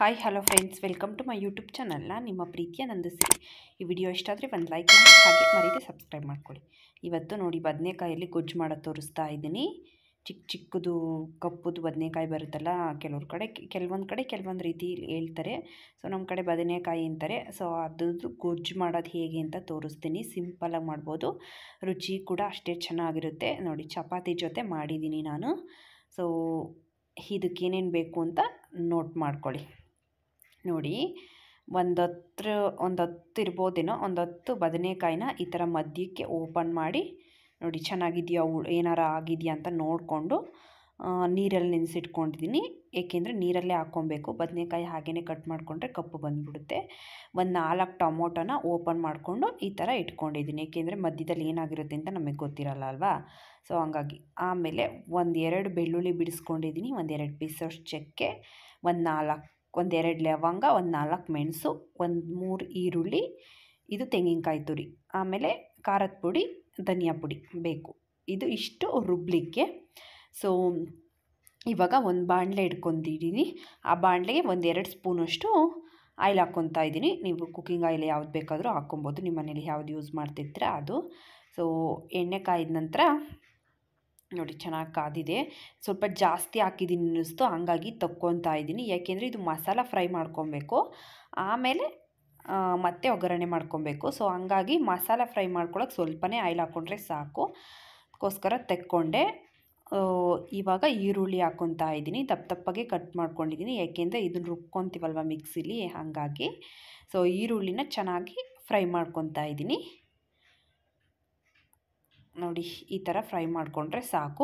hi hello friends welcome to my YouTube channel ನಾನು ನಿಮ್ಮ ಪ್ರೀತಿಯ ನಂದಿಸಿರಿ ಈ ವಿಡಿಯೋ ಇಷ್ಟ ಆದರೆ ಒಂದು ಲೈಕ್ ಮಾಡಿ ಹಾಗೆ ಮರೀದೆ ಸಬ್ಸ್ಕ್ರೈಬ್ ಮಾಡ್ಕೊಳ್ಳಿ ಇವತ್ತು ನೋಡಿ ಬದನೆಕಾಯಲ್ಲಿ ಗೊಜ್ಜು ಮಾಡೋದು ತೋರಿಸ್ತಾ ಇದ್ದೀನಿ ಚಿಕ್ಕ ಚಿಕ್ಕದು ಕಪ್ಪುದು ಬದನೆಕಾಯಿ ಬರುತ್ತಲ್ಲ ಕೆಲವ್ರ ಕಡೆ ಕೆಲವೊಂದು ಕಡೆ ಕೆಲವೊಂದು ರೀತಿ ಹೇಳ್ತಾರೆ ಸೊ ನಮ್ಮ ಕಡೆ ಬದನೆಕಾಯಿ ಅಂತಾರೆ ಸೊ ಅದ್ರದ್ದು ಗೊಜ್ಜು ಮಾಡೋದು ಹೇಗೆ ಅಂತ ತೋರಿಸ್ತೀನಿ ಸಿಂಪಲಾಗಿ ಮಾಡ್ಬೋದು ರುಚಿ ಕೂಡ ಅಷ್ಟೇ ಚೆನ್ನಾಗಿರುತ್ತೆ ನೋಡಿ ಚಪಾತಿ ಜೊತೆ ಮಾಡಿದ್ದೀನಿ ನಾನು ಸೊ ಇದಕ್ಕೇನೇನು ಬೇಕು ಅಂತ ನೋಟ್ ಮಾಡ್ಕೊಳ್ಳಿ ನೋಡಿ ಒಂದು ಹತ್ರ ಒಂದು ಹತ್ತು ಇರ್ಬೋದೇನೋ ಒಂದು ಹತ್ತು ಬದನೆಕಾಯಿನ ಈ ಥರ ಮಧ್ಯಕ್ಕೆ ಓಪನ್ ಮಾಡಿ ನೋಡಿ ಚೆನ್ನಾಗಿದೆಯಾ ಏನಾರ ಆಗಿದೆಯಾ ಅಂತ ನೋಡಿಕೊಂಡು ನೀರಲ್ಲಿ ನೆನೆಸಿಟ್ಕೊಂಡಿದ್ದೀನಿ ಏಕೆಂದರೆ ನೀರಲ್ಲೇ ಹಾಕ್ಕೊಬೇಕು ಬದನೆಕಾಯಿ ಹಾಗೇ ಕಟ್ ಮಾಡಿಕೊಂಡ್ರೆ ಕಪ್ಪು ಬಂದುಬಿಡುತ್ತೆ ಒಂದು ನಾಲ್ಕು ಟೊಮೊಟೊನ ಓಪನ್ ಮಾಡಿಕೊಂಡು ಈ ಥರ ಇಟ್ಕೊಂಡಿದ್ದೀನಿ ಏಕೆಂದರೆ ಮಧ್ಯದಲ್ಲಿ ಏನಾಗಿರುತ್ತೆ ಅಂತ ನಮಗೆ ಗೊತ್ತಿರಲ್ಲ ಅಲ್ವಾ ಸೊ ಹಂಗಾಗಿ ಆಮೇಲೆ ಒಂದು ಎರಡು ಬೆಳ್ಳುಳ್ಳಿ ಬಿಡಿಸ್ಕೊಂಡಿದ್ದೀನಿ ಒಂದು ಎರಡು ಪೀಸಷ್ಟು ಚಕ್ಕೆ ಒಂದು ನಾಲ್ಕು ಒಂದೆರಡು ಲವಂಗ ಒಂದು ನಾಲ್ಕು ಮೆಣಸು ಒಂದು ಮೂರು ಈರುಳ್ಳಿ ಇದು ತೆಂಗಿನಕಾಯಿ ತುರಿ ಆಮೇಲೆ ಖಾರದ ಪುಡಿ ಧನಿಯಾ ಪುಡಿ ಬೇಕು ಇದು ಇಷ್ಟು ರುಬ್ಲಿಕ್ಕೆ ಸೊ ಇವಾಗ ಒಂದು ಬಾಣಲೆ ಇಟ್ಕೊಂಡಿದ್ದೀನಿ ಆ ಬಾಣಲೆಗೆ ಒಂದು ಎರಡು ಸ್ಪೂನಷ್ಟು ಆಯಿಲ್ ಹಾಕ್ಕೊತಾ ಇದ್ದೀನಿ ನೀವು ಕುಕ್ಕಿಂಗ್ ಆಯಿಲ್ ಯಾವ್ದು ಬೇಕಾದರೂ ಹಾಕ್ಕೊಬೋದು ನಿಮ್ಮ ಮನೇಲಿ ಯಾವ್ದು ಯೂಸ್ ಮಾಡ್ತಿರ್ತೀರ ಅದು ಸೊ ಎಣ್ಣೆ ಕಾಯ್ದ ನಂತರ ನೋಡಿ ಚೆನ್ನಾಗಿ ಕಾದಿದೆ ಸ್ವಲ್ಪ ಜಾಸ್ತಿ ಹಾಕಿದ್ದೀನಿ ಅನ್ನಿಸ್ತು ಹಂಗಾಗಿ ತಕ್ಕೊತಾ ಇದ್ದೀನಿ ಯಾಕೆಂದರೆ ಇದು ಮಸಾಲ ಫ್ರೈ ಮಾಡ್ಕೊಬೇಕು ಆಮೇಲೆ ಮತ್ತೆ ಒಗ್ಗರಣೆ ಮಾಡ್ಕೊಬೇಕು ಸೊ ಹಂಗಾಗಿ ಮಸಾಲ ಫ್ರೈ ಮಾಡ್ಕೊಳಕ್ಕೆ ಸ್ವಲ್ಪನೇ ಆಯಿಲ್ ಹಾಕ್ಕೊಂಡ್ರೆ ಸಾಕು ಅದಕ್ಕೋಸ್ಕರ ತೆಕ್ಕೊಂಡೆ ಇವಾಗ ಈರುಳ್ಳಿ ಹಾಕ್ಕೊತಾ ಇದ್ದೀನಿ ದಪ್ಪ ದಪ್ಪಗೆ ಕಟ್ ಮಾಡ್ಕೊಂಡಿದ್ದೀನಿ ಯಾಕೆಂದರೆ ಇದನ್ನು ರುಬ್ಕೊತೀವಲ್ವ ಮಿಕ್ಸಿಲಿ ಹಾಗಾಗಿ ಸೊ ಈರುಳ್ಳಿನ ಚೆನ್ನಾಗಿ ಫ್ರೈ ಮಾಡ್ಕೊತಾ ಇದ್ದೀನಿ ನೋಡಿ ಈ ಥರ ಫ್ರೈ ಮಾಡಿಕೊಂಡ್ರೆ ಸಾಕು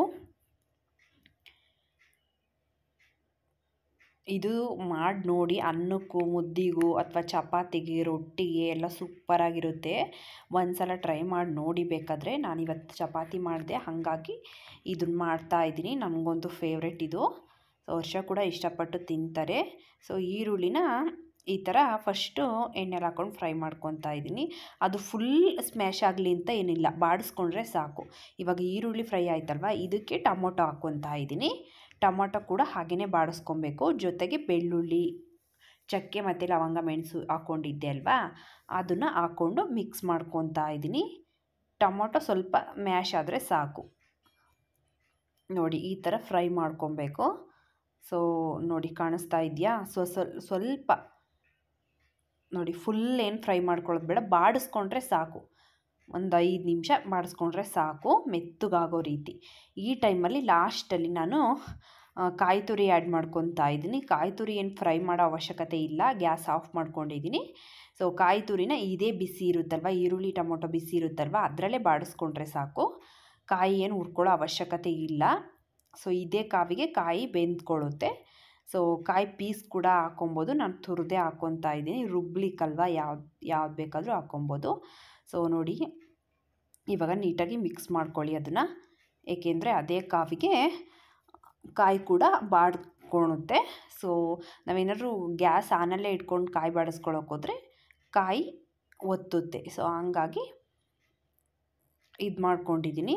ಇದು ಮಾಡಿ ನೋಡಿ ಅನ್ನಕ್ಕೂ ಮುದ್ದಿಗೂ ಅಥವಾ ಚಪಾತಿಗೆ ರೊಟ್ಟಿಗೆ ಎಲ್ಲ ಸೂಪರಾಗಿರುತ್ತೆ ಒಂದು ಸಲ ಟ್ರೈ ಮಾಡಿ ನೋಡಿ ಬೇಕಾದರೆ ನಾನಿವತ್ತು ಚಪಾತಿ ಮಾಡಿದೆ ಹಾಗಾಗಿ ಇದನ್ನ ಮಾಡ್ತಾ ಇದ್ದೀನಿ ನನಗಂತೂ ಫೇವ್ರೆಟ್ ಇದು ಸೊ ವರ್ಷ ಕೂಡ ಇಷ್ಟಪಟ್ಟು ತಿಂತಾರೆ ಸೊ ಈರುಳ್ಳಿನ ಈ ಥರ ಫಸ್ಟು ಎಣ್ಣೆಲಿ ಹಾಕ್ಕೊಂಡು ಫ್ರೈ ಮಾಡ್ಕೊತಾ ಇದ್ದೀನಿ ಅದು ಫುಲ್ ಸ್ಮ್ಯಾಶ್ ಆಗಲಿ ಅಂತ ಏನಿಲ್ಲ ಬಾಡಿಸ್ಕೊಂಡ್ರೆ ಸಾಕು ಇವಾಗ ಈರುಳ್ಳಿ ಫ್ರೈ ಆಯ್ತಲ್ವ ಇದಕ್ಕೆ ಟೊಮೊಟೊ ಹಾಕ್ಕೊತಾ ಇದ್ದೀನಿ ಟೊಮೊಟೊ ಕೂಡ ಹಾಗೆಯೇ ಬಾಡಿಸ್ಕೊಬೇಕು ಜೊತೆಗೆ ಬೆಳ್ಳುಳ್ಳಿ ಚಕ್ಕೆ ಮತ್ತು ಲವಂಗ ಮೆಣಸು ಹಾಕ್ಕೊಂಡಿದ್ದೆ ಅಲ್ವಾ ಅದನ್ನು ಹಾಕ್ಕೊಂಡು ಮಿಕ್ಸ್ ಮಾಡ್ಕೊತಾ ಇದ್ದೀನಿ ಟೊಮೊಟೊ ಸ್ವಲ್ಪ ಮ್ಯಾಶ್ ಆದರೆ ಸಾಕು ನೋಡಿ ಈ ಥರ ಫ್ರೈ ಮಾಡ್ಕೊಬೇಕು ಸೊ ನೋಡಿ ಕಾಣಿಸ್ತಾ ಇದೆಯಾ ಸೊ ಸ್ವಲ್ಪ ನೋಡಿ ಫುಲ್ ಏನು ಫ್ರೈ ಮಾಡ್ಕೊಳ್ಳೋದು ಬೇಡ ಬಾಡಿಸ್ಕೊಂಡ್ರೆ ಸಾಕು ಒಂದು ಐದು ನಿಮಿಷ ಬಾಡಿಸ್ಕೊಂಡ್ರೆ ಸಾಕು ಮೆತ್ತಗಾಗೋ ರೀತಿ ಈ ಟೈಮಲ್ಲಿ ಲಾಸ್ಟಲ್ಲಿ ನಾನು ಕಾಯಿ ತುರಿ ಆ್ಯಡ್ ಮಾಡ್ಕೊತಾ ಇದ್ದೀನಿ ಕಾಯಿ ತುರಿ ಏನು ಫ್ರೈ ಮಾಡೋ ಅವಶ್ಯಕತೆ ಇಲ್ಲ ಗ್ಯಾಸ್ ಆಫ್ ಮಾಡ್ಕೊಂಡಿದ್ದೀನಿ ಸೊ ಕಾಯಿ ತುರಿನ ಇದೇ ಬಿಸಿ ಇರುತ್ತಲ್ವ ಈರುಳ್ಳಿ ಟೊಮೊಟೊ ಬಿಸಿ ಇರುತ್ತಲ್ವ ಅದರಲ್ಲೇ ಬಾಡಿಸ್ಕೊಂಡ್ರೆ ಸಾಕು ಕಾಯಿ ಏನು ಹುರ್ಕೊಳ್ಳೋ ಅವಶ್ಯಕತೆ ಇಲ್ಲ ಸೊ ಇದೇ ಕಾವಿಗೆ ಕಾಯಿ ಬೆಂದ್ಕೊಳ್ಳುತ್ತೆ ಸೊ ಕಾಯಿ ಪೀಸ್ ಕೂಡ ಹಾಕೊಬೋದು ನಾನು ತುರಿದೇ ಹಾಕ್ಕೊತಾ ಇದ್ದೀನಿ ರುಬ್ಲಿಕ್ಕಲ್ವ ಯಾವ್ದು ಯಾವ್ದು ಬೇಕಾದರೂ ಹಾಕ್ಕೊಬೋದು ಸೊ ನೋಡಿ ಇವಾಗ ನೀಟಾಗಿ ಮಿಕ್ಸ್ ಮಾಡ್ಕೊಳ್ಳಿ ಅದನ್ನು ಏಕೆಂದರೆ ಅದೇ ಕಾವಿಗೆ ಕಾಯಿ ಕೂಡ ಬಾಡ್ಕೊಳುತ್ತೆ ಸೊ ನಾವೇನಾದರೂ ಗ್ಯಾಸ್ ಆನಲ್ಲೇ ಇಟ್ಕೊಂಡು ಕಾಯಿ ಬಾಡಿಸ್ಕೊಳಕ್ಕೆ ಹೋದರೆ ಕಾಯಿ ಒತ್ತುತ್ತೆ ಸೊ ಹಂಗಾಗಿ ಇದು ಮಾಡ್ಕೊಂಡಿದ್ದೀನಿ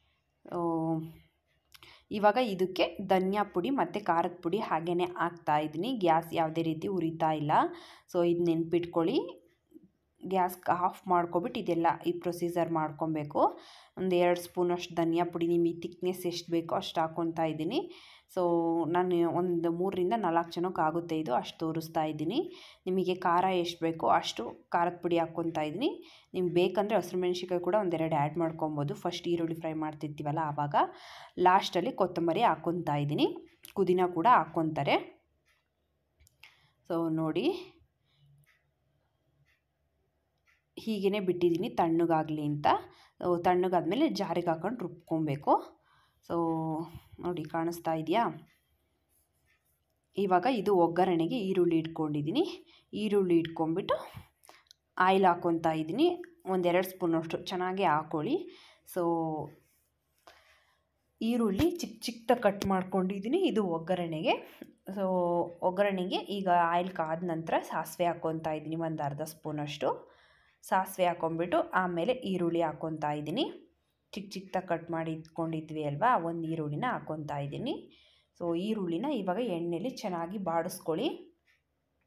ಇವಾಗ ಇದಕ್ಕೆ ಧನಿಯಾ ಪುಡಿ ಮತ್ತು ಖಾರದ ಪುಡಿ ಹಾಗೇ ಹಾಕ್ತಾಯಿದ್ದೀನಿ ಗ್ಯಾಸ್ ಯಾವುದೇ ರೀತಿ ಉರಿತಾ ಇಲ್ಲ ಸೊ ಇದು ನೆನ್ಪಿಟ್ಕೊಳ್ಳಿ ಗ್ಯಾಸ್ ಆಫ್ ಮಾಡ್ಕೊಬಿಟ್ಟು ಇದೆಲ್ಲ ಈ ಪ್ರೊಸೀಜರ್ ಮಾಡ್ಕೊಬೇಕು ಒಂದು ಎರಡು ಸ್ಪೂನಷ್ಟು ಧನಿಯಾ ಪುಡಿ ನಿಮಗೆ ತಿಕ್ನೆಸ್ ಎಷ್ಟು ಬೇಕೋ ಅಷ್ಟು ಹಾಕ್ಕೊತಾ ಇದ್ದೀನಿ ಸೊ ನಾನು ಒಂದು ಮೂರರಿಂದ ನಾಲ್ಕು ಜನಕ್ಕೆ ಆಗುತ್ತೆ ಇದು ಅಷ್ಟು ತೋರಿಸ್ತಾ ಇದ್ದೀನಿ ನಿಮಗೆ ಖಾರ ಎಷ್ಟು ಬೇಕೋ ಅಷ್ಟು ಖಾರದ ಪುಡಿ ಹಾಕ್ಕೊತಾ ಇದ್ದೀನಿ ನಿಮ್ಗೆ ಬೇಕಂದರೆ ಹಸಿರು ಮೆಣಸಿಕಾಯಿ ಕೂಡ ಒಂದೆರಡು ಆ್ಯಡ್ ಮಾಡ್ಕೊಬೋದು ಫಸ್ಟ್ ಈರುಳ್ಳಿ ಫ್ರೈ ಮಾಡ್ತಿರ್ತೀವಲ್ಲ ಆವಾಗ ಲಾಸ್ಟಲ್ಲಿ ಕೊತ್ತಂಬರಿ ಹಾಕ್ಕೊತಾ ಇದ್ದೀನಿ ಪುದೀನ ಕೂಡ ಹಾಕ್ಕೊತಾರೆ ಸೊ ನೋಡಿ ಹೀಗೇ ಬಿಟ್ಟಿದ್ದೀನಿ ತಣ್ಣಗಾಗಲಿ ಅಂತ ತಣ್ಣಗಾದ್ಮೇಲೆ ಜಾರಿಗೆ ಹಾಕೊಂಡು ರುಬ್ಕೊಬೇಕು ಸೊ ನೋಡಿ ಕಾಣಿಸ್ತಾ ಇದೆಯಾ ಇವಾಗ ಇದು ಒಗ್ಗರಣೆಗೆ ಈರುಳ್ಳಿ ಇಟ್ಕೊಂಡಿದ್ದೀನಿ ಈರುಳ್ಳಿ ಇಟ್ಕೊಂಬಿಟ್ಟು ಆಯಿಲ್ ಹಾಕ್ಕೊತಾ ಇದ್ದೀನಿ ಒಂದೆರಡು ಸ್ಪೂನಷ್ಟು ಚೆನ್ನಾಗಿ ಹಾಕ್ಕೊಳ್ಳಿ ಸೊ ಈರುಳ್ಳಿ ಚಿಕ್ಕ ಚಿಕ್ಕದಾಗಿ ಕಟ್ ಮಾಡ್ಕೊಂಡಿದ್ದೀನಿ ಇದು ಒಗ್ಗರಣೆಗೆ ಸೊ ಒಗ್ಗರಣೆಗೆ ಈಗ ಆಯಿಲ್ ಕಾದ ನಂತರ ಸಾಸಿವೆ ಹಾಕ್ಕೊತಾ ಇದ್ದೀನಿ ಒಂದು ಅರ್ಧ ಸ್ಪೂನಷ್ಟು ಸಾಸಿವೆ ಹಾಕ್ಕೊಂಬಿಟ್ಟು ಆಮೇಲೆ ಈರುಳ್ಳಿ ಹಾಕ್ಕೊತಾ ಇದ್ದೀನಿ ಚಿಕ್ಕ ಚಿಕ್ಕದಾಗಿ ಕಟ್ ಮಾಡಿ ಇಟ್ಕೊಂಡಿದ್ವಿ ಅಲ್ವಾ ಒಂದು ಈರುಳ್ಳಿನ ಹಾಕ್ಕೊತಾ ಇದ್ದೀನಿ ಸೊ ಈರುಳ್ಳಿನ ಇವಾಗ ಎಣ್ಣೆಲಿ ಚೆನ್ನಾಗಿ ಬಾಡಿಸ್ಕೊಳ್ಳಿ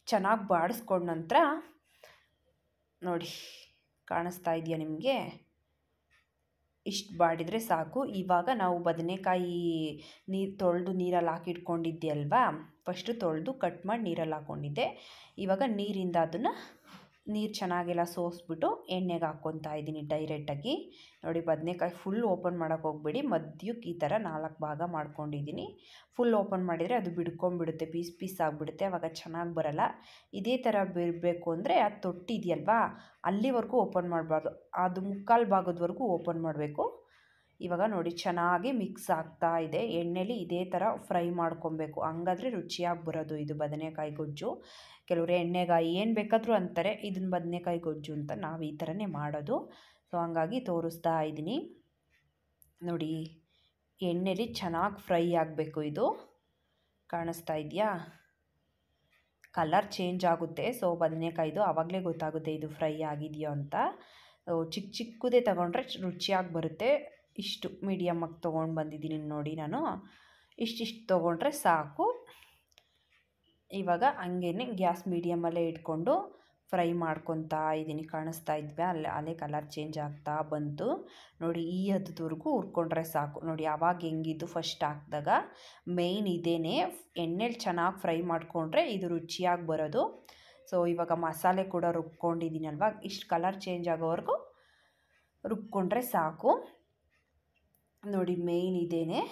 ಚೆನ್ನಾಗಿ ಬಾಡಿಸ್ಕೊಂಡ ನಂತರ ನೋಡಿ ಕಾಣಿಸ್ತಾ ಇದೆಯಾ ನಿಮಗೆ ಇಷ್ಟು ಬಾಡಿದರೆ ಸಾಕು ಇವಾಗ ನಾವು ಬದನೆಕಾಯಿ ನೀರು ತೊಳೆದು ನೀರಲ್ಲಿ ಹಾಕಿಟ್ಕೊಂಡಿದ್ದೆ ಅಲ್ವಾ ಫಸ್ಟು ತೊಳೆದು ಕಟ್ ಮಾಡಿ ನೀರಲ್ಲಿ ಹಾಕ್ಕೊಂಡಿದ್ದೆ ಇವಾಗ ನೀರಿಂದ ಅದನ್ನು ನೀರು ಚೆನ್ನಾಗೆಲ್ಲ ಸೋಸ್ಬಿಟ್ಟು ಎಣ್ಣೆಗೆ ಹಾಕ್ಕೊತಾ ಇದ್ದೀನಿ ಡೈರೆಕ್ಟಾಗಿ ನೋಡಿ ಬದನೆಕಾಯಿ ಫುಲ್ ಓಪನ್ ಮಾಡೋಕ್ಕೆ ಹೋಗ್ಬೇಡಿ ಮಧ್ಯಕ್ಕೆ ಈ ಥರ ನಾಲ್ಕು ಭಾಗ ಮಾಡ್ಕೊಂಡಿದ್ದೀನಿ ಫುಲ್ ಓಪನ್ ಮಾಡಿದರೆ ಅದು ಬಿಡ್ಕೊಂಬಿಡುತ್ತೆ ಪೀಸ್ ಪೀಸ್ ಆಗಿಬಿಡುತ್ತೆ ಆವಾಗ ಚೆನ್ನಾಗಿ ಬರಲ್ಲ ಇದೇ ಥರ ಬಿಡಬೇಕು ಅಂದರೆ ಅದು ತೊಟ್ಟಿದೆಯಲ್ವಾ ಅಲ್ಲಿವರೆಗೂ ಓಪನ್ ಮಾಡಬಾರ್ದು ಅದು ಮುಕ್ಕಾಲು ಭಾಗದವರೆಗೂ ಓಪನ್ ಮಾಡಬೇಕು ಇವಾಗ ನೋಡಿ ಚೆನ್ನಾಗಿ ಮಿಕ್ಸ್ ಆಗ್ತಾ ಇದೆ ಎಣ್ಣೆಲಿ ಇದೇ ಥರ ಫ್ರೈ ಮಾಡ್ಕೊಬೇಕು ಹಂಗಾದ್ರೆ ರುಚಿಯಾಗಿ ಬರೋದು ಇದು ಬದನೆಕಾಯಿ ಗೊಜ್ಜು ಕೆಲವರು ಎಣ್ಣೆಗಾಯಿ ಏನು ಬೇಕಾದರೂ ಅಂತಾರೆ ಇದನ್ನ ಬದನೆಕಾಯಿ ಗೊಜ್ಜು ಅಂತ ನಾವು ಈ ಥರನೇ ಮಾಡೋದು ಸೊ ಹಂಗಾಗಿ ತೋರಿಸ್ತಾ ಇದ್ದೀನಿ ನೋಡಿ ಎಣ್ಣೆಲಿ ಚೆನ್ನಾಗಿ ಫ್ರೈ ಆಗಬೇಕು ಇದು ಕಾಣಿಸ್ತಾ ಇದೆಯಾ ಕಲರ್ ಚೇಂಜ್ ಆಗುತ್ತೆ ಸೊ ಬದನೆಕಾಯ್ದು ಆವಾಗಲೇ ಗೊತ್ತಾಗುತ್ತೆ ಇದು ಫ್ರೈ ಆಗಿದೆಯೋ ಅಂತ ಚಿಕ್ಕ ಚಿಕ್ಕದೇ ತಗೊಂಡ್ರೆ ರುಚಿಯಾಗಿ ಬರುತ್ತೆ ಇಷ್ಟು ಮೀಡಿಯಮ್ಮಾಗಿ ತೊಗೊಂಡು ಬಂದಿದ್ದೀನಿ ನೋಡಿ ನಾನು ಇಷ್ಟಿಷ್ಟು ತೊಗೊಂಡ್ರೆ ಸಾಕು ಇವಾಗ ಹಂಗೇ ಗ್ಯಾಸ್ ಮೀಡಿಯಮಲ್ಲೇ ಇಟ್ಕೊಂಡು ಫ್ರೈ ಮಾಡ್ಕೊತಾ ಇದ್ದೀನಿ ಕಾಣಿಸ್ತಾ ಇದ್ವಿ ಅಲ್ಲೇ ಅಲ್ಲೇ ಕಲರ್ ಚೇಂಜ್ ಆಗ್ತಾ ಬಂತು ನೋಡಿ ಈ ಹದದವರೆಗೂ ಹುರ್ಕೊಂಡ್ರೆ ಸಾಕು ನೋಡಿ ಆವಾಗ ಹೆಂಗಿದ್ದು ಫಸ್ಟ್ ಹಾಕಿದಾಗ ಮೇಯ್ನ್ ಇದೇನೆ ಎಣ್ಣೆಲಿ ಚೆನ್ನಾಗಿ ಫ್ರೈ ಮಾಡಿಕೊಂಡ್ರೆ ಇದು ರುಚಿಯಾಗಿ ಬರೋದು ಸೊ ಇವಾಗ ಮಸಾಲೆ ಕೂಡ ರುಬ್ಕೊಂಡಿದ್ದೀನಲ್ವ ಇಷ್ಟು ಕಲರ್ ಚೇಂಜ್ ಆಗೋವರೆಗೂ ರುಬ್ಕೊಂಡ್ರೆ ಸಾಕು ನೋಡಿ ಮೇಯ್ನ್ ಇದೇನೆ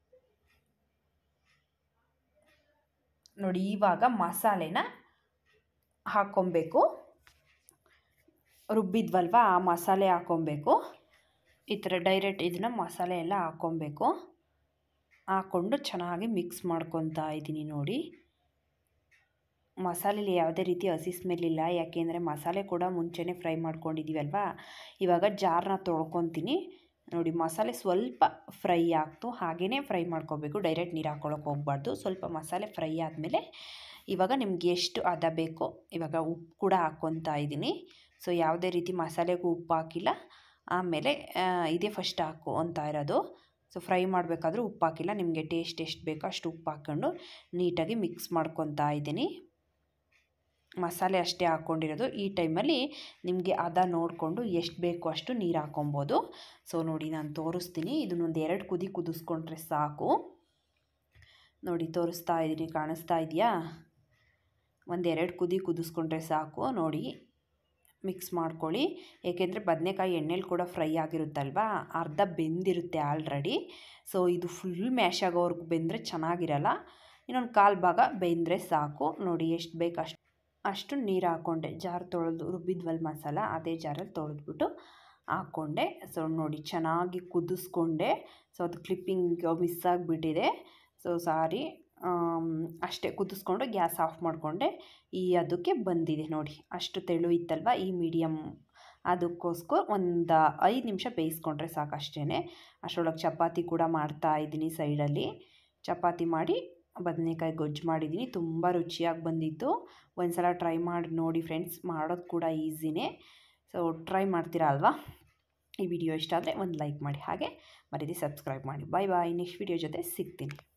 ನೋಡಿ ಇವಾಗ ಮಸಾಲೆನ ಹಾಕ್ಕೊಬೇಕು ರುಬ್ಬಿದ್ವಲ್ವ ಆ ಮಸಾಲೆ ಹಾಕ್ಕೊಬೇಕು ಈ ಥರ ಡೈರೆಕ್ಟ್ ಇದನ್ನ ಮಸಾಲೆ ಎಲ್ಲ ಹಾಕ್ಕೊಬೇಕು ಹಾಕ್ಕೊಂಡು ಚೆನ್ನಾಗಿ ಮಿಕ್ಸ್ ಮಾಡ್ಕೊತಾ ಇದ್ದೀನಿ ನೋಡಿ ಮಸಾಲೆಲಿ ಯಾವುದೇ ರೀತಿ ಹಸಿ ಸ್ಮೆಲ್ ಇಲ್ಲ ಯಾಕೆಂದರೆ ಮಸಾಲೆ ಕೂಡ ಮುಂಚೆನೇ ಫ್ರೈ ಮಾಡ್ಕೊಂಡಿದ್ದೀವಲ್ವ ಇವಾಗ ಜಾರನ್ನ ತೊಳ್ಕೊತೀನಿ ನೋಡಿ ಮಸಾಲೆ ಸ್ವಲ್ಪ ಫ್ರೈ ಆಗ್ತು ಹಾಗೇ ಫ್ರೈ ಮಾಡ್ಕೋಬೇಕು ಡೈರೆಕ್ಟ್ ನೀರು ಹಾಕ್ಕೊಳಕ್ಕೆ ಹೋಗ್ಬಾರ್ದು ಸ್ವಲ್ಪ ಮಸಾಲೆ ಫ್ರೈ ಆದಮೇಲೆ ಇವಾಗ ನಿಮ್ಗೆ ಎಷ್ಟು ಅದ ಬೇಕೋ ಇವಾಗ ಉಪ್ಪು ಕೂಡ ಹಾಕ್ಕೊತಾ ಇದ್ದೀನಿ ಸೊ ಯಾವುದೇ ರೀತಿ ಮಸಾಲೆಗೂ ಉಪ್ಪು ಹಾಕಿಲ್ಲ ಆಮೇಲೆ ಇದೇ ಫಸ್ಟ್ ಹಾಕು ಅಂತ ಇರೋದು ಸೊ ಫ್ರೈ ಮಾಡಬೇಕಾದ್ರೂ ಉಪ್ಪು ಹಾಕಿಲ್ಲ ನಿಮಗೆ ಟೇಸ್ಟ್ ಎಷ್ಟು ಬೇಕೋ ಅಷ್ಟು ಉಪ್ಪು ಹಾಕ್ಕೊಂಡು ನೀಟಾಗಿ ಮಿಕ್ಸ್ ಮಾಡ್ಕೊತಾ ಇದ್ದೀನಿ ಮಸಾಲೆ ಅಷ್ಟೇ ಹಾಕ್ಕೊಂಡಿರೋದು ಈ ಟೈಮಲ್ಲಿ ನಿಮಗೆ ಅದ ನೋಡಿಕೊಂಡು ಎಷ್ಟು ಬೇಕು ಅಷ್ಟು ನೀರು ಹಾಕ್ಕೊಬೋದು ಸೊ ನೋಡಿ ನಾನು ತೋರಿಸ್ತೀನಿ ಇದನ್ನೊಂದು ಎರಡು ಕುದಿ ಕುದಿಸ್ಕೊಂಡ್ರೆ ಸಾಕು ನೋಡಿ ತೋರಿಸ್ತಾ ಇದ್ದೀನಿ ಕಾಣಿಸ್ತಾ ಇದೆಯಾ ಒಂದೆರಡು ಕುದಿ ಕುದಿಸ್ಕೊಂಡ್ರೆ ಸಾಕು ನೋಡಿ ಮಿಕ್ಸ್ ಮಾಡ್ಕೊಳ್ಳಿ ಏಕೆಂದರೆ ಬದನೆಕಾಯಿ ಎಣ್ಣೆಲಿ ಕೂಡ ಫ್ರೈ ಆಗಿರುತ್ತಲ್ವ ಅರ್ಧ ಬೆಂದಿರುತ್ತೆ ಆಲ್ರೆಡಿ ಸೊ ಇದು ಫುಲ್ ಮ್ಯಾಶ್ ಆಗೋವರೆಗೂ ಬೆಂದರೆ ಚೆನ್ನಾಗಿರಲ್ಲ ಇನ್ನೊಂದು ಕಾಲು ಭಾಗ ಬೆಂದರೆ ಸಾಕು ನೋಡಿ ಎಷ್ಟು ಬೇಕು ಅಷ್ಟು ಅಷ್ಟು ನೀರು ಹಾಕ್ಕೊಂಡೆ ಜಾರ್ ತೊಳೆದು ರುಬ್ಬಿದ್ವಲ್ ಮಸಾಲ ಅದೇ ಜಾರಲ್ಲಿ ತೊಳೆದ್ಬಿಟ್ಟು ಹಾಕ್ಕೊಂಡೆ ಸೊ ನೋಡಿ ಚೆನ್ನಾಗಿ ಕುದಿಸ್ಕೊಂಡೆ ಸೊ ಅದು ಕ್ಲಿಪ್ಪಿಂಗ್ ಮಿಸ್ ಆಗಿಬಿಟ್ಟಿದೆ ಸೊ ಸಾರಿ ಅಷ್ಟೇ ಕುದಿಸ್ಕೊಂಡು ಗ್ಯಾಸ್ ಆಫ್ ಮಾಡಿಕೊಂಡೆ ಈ ಅದಕ್ಕೆ ಬಂದಿದೆ ನೋಡಿ ಅಷ್ಟು ತೆಳು ಇತ್ತಲ್ವ ಈ ಮೀಡಿಯಮ್ ಅದಕ್ಕೋಸ್ಕರ ಒಂದು ಐದು ನಿಮಿಷ ಬೇಯಿಸ್ಕೊಂಡ್ರೆ ಸಾಕಷ್ಟೇ ಅಷ್ಟರೊಳಗೆ ಚಪಾತಿ ಕೂಡ ಮಾಡ್ತಾ ಇದ್ದೀನಿ ಸೈಡಲ್ಲಿ ಚಪಾತಿ ಮಾಡಿ ಬದನೆಕಾಯಿ ಗೊಜ್ಜು ಮಾಡಿದ್ದೀನಿ ತುಂಬ ರುಚಿಯಾಗಿ ಬಂದಿತ್ತು ಒಂದು ಸಲ ಟ್ರೈ ಮಾಡಿ ನೋಡಿ ಫ್ರೆಂಡ್ಸ್ ಮಾಡೋದು ಕೂಡ ಈಸಿನೇ ಸೊ ಟ್ರೈ ಮಾಡ್ತೀರಾ ಅಲ್ವಾ ಈ ವಿಡಿಯೋ ಇಷ್ಟ ಆದರೆ ಒಂದು ಲೈಕ್ ಮಾಡಿ ಹಾಗೆ ಮರೀದಿ ಸಬ್ಸ್ಕ್ರೈಬ್ ಮಾಡಿ ಬಾಯ್ ಬಾಯ್ ನೆಕ್ಸ್ಟ್ ವಿಡಿಯೋ ಜೊತೆ ಸಿಗ್ತೀನಿ